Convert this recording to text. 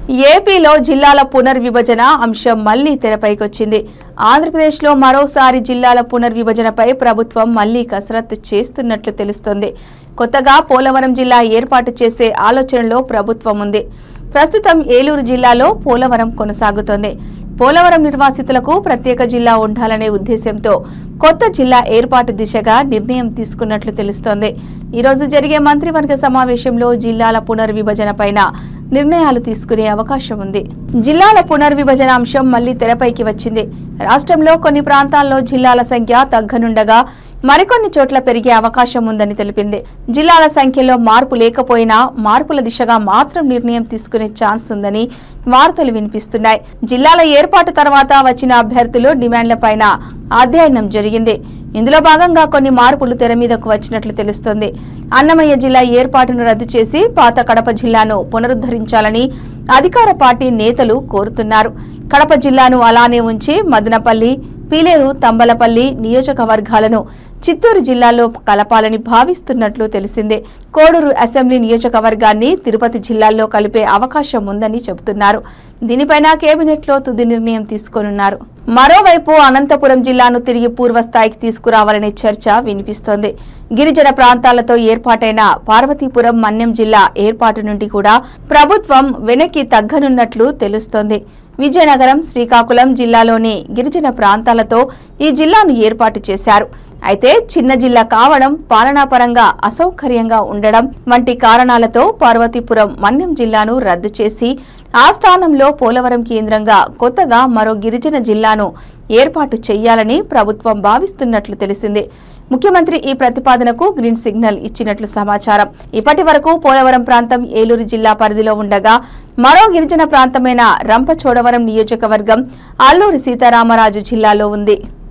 ఏపీలో జిల్లాల పునర్విభజన అంశం మళ్లీ తెరపైకొచ్చింది ఆంధ్రప్రదేశ్లో మరోసారి జిల్లాల పునర్విభజనపై ప్రభుత్వం మళ్లీ కసరత్తు చేస్తున్నట్లు తెలుస్తోంది కొత్తగా పోలవరం జిల్లా ఏర్పాటు చేసే ఆలోచనలో ప్రభుత్వం ఉంది ప్రస్తుతం ఏలూరు జిల్లాలో పోలవరం కొనసాగుతోంది పోలవరం నిర్వాసితులకు ప్రత్యేక జిల్లా ఉండాలనే ఉద్దేశంతో కొత్త జిల్లా ఏర్పాటు దిశగా నిర్ణయం తీసుకున్నట్లు తెలుస్తోంది ఈ రోజు జరిగే మంత్రివర్గ సమావేశంలో జిల్లాల పునర్విభజన పైన నిర్ణయాలు తీసుకునే అవకాశం ఉంది జిల్లాల పునర్విభజన అంశం మళ్లీ తెరపైకి వచ్చింది రాష్ట్రంలో కొన్ని ప్రాంతాల్లో జిల్లాల సంఖ్య తగ్గనుండగా మరికొన్ని చోట్ల పెరిగే అవకాశం ఉందని తెలిపింది జిల్లాల సంఖ్యలో మార్పు లేకపోయినా మార్పుల దిశగా మాత్రం నిర్ణయం తీసుకునే ఛాన్స్ ఉందని వార్తలు వినిపిస్తున్నాయి జిల్లాల ఏర్పాటు తర్వాత వచ్చిన అభ్యర్థులు డిమాండ్లపైన అధ్యయనం జరిగింది ఇందులో భాగంగా కొన్ని మార్పులు తెర మీదకు వచ్చినట్లు తెలుస్తోంది అన్నమయ్య జిల్లా ఏర్పాటును రద్దు చేసి పాత కడప జిల్లాను పునరుద్ధరించాలని అధికార పార్టీ నేతలు కోరుతున్నారు కడప జిల్లాను అలానే ఉంచి మదనపల్లి పీలేరు తంబలపల్లి నియోజకవర్గాలను చిత్తూరు జిల్లాలో కలపాలని భావిస్తున్నట్లు తెలిసిందే కోడూరు అసెంబ్లీ నియోజకవర్గాన్ని తిరుపతి జిల్లాల్లో కలిపే అవకాశం ఉందని చెబుతున్నారు దీనిపైన కేబినెట్లో తుది నిర్ణయం తీసుకోనున్నారు మరోవైపు అనంతపురం జిల్లాను తిరిగి పూర్వస్థాయికి తీసుకురావాలనే చర్చ వినిపిస్తోంది గిరిజన ప్రాంతాలతో ఏర్పాటైన పార్వతీపురం మన్యం జిల్లా ఏర్పాటు నుండి కూడా ప్రభుత్వం వెనక్కి తగ్గనున్నట్లు తెలుస్తోంది విజయనగరం శ్రీకాకుళం జిల్లాలోని గిరిజన ప్రాంతాలతో ఈ జిల్లాను ఏర్పాటు చేశారు అయితే చిన్న జిల్లా కావడం పాలనాపరంగా అసౌకర్యంగా ఉండడం వంటి కారణాలతో పార్వతీపురం మన్యం జిల్లాను రద్దు చేసి ఆ స్థానంలో పోలవరం కేంద్రంగా కొత్తగా మరో గిరిజన జిల్లాను ఏర్పాటు చేయాలని ప్రభుత్వం భావిస్తున్నట్లు తెలిసింది ముఖ్యమంత్రి ఈ ప్రతిపాదనకు గ్రీన్ సిగ్నల్ ఇచ్చినట్లు సమాచారం ఇప్పటి వరకు పోలవరం ప్రాంతం ఏలూరు జిల్లా పరిధిలో ఉండగా మరో గిరిజన ప్రాంతమైన రంపచోడవరం నియోజకవర్గం అల్లూరి సీతారామరాజు జిల్లాలో ఉంది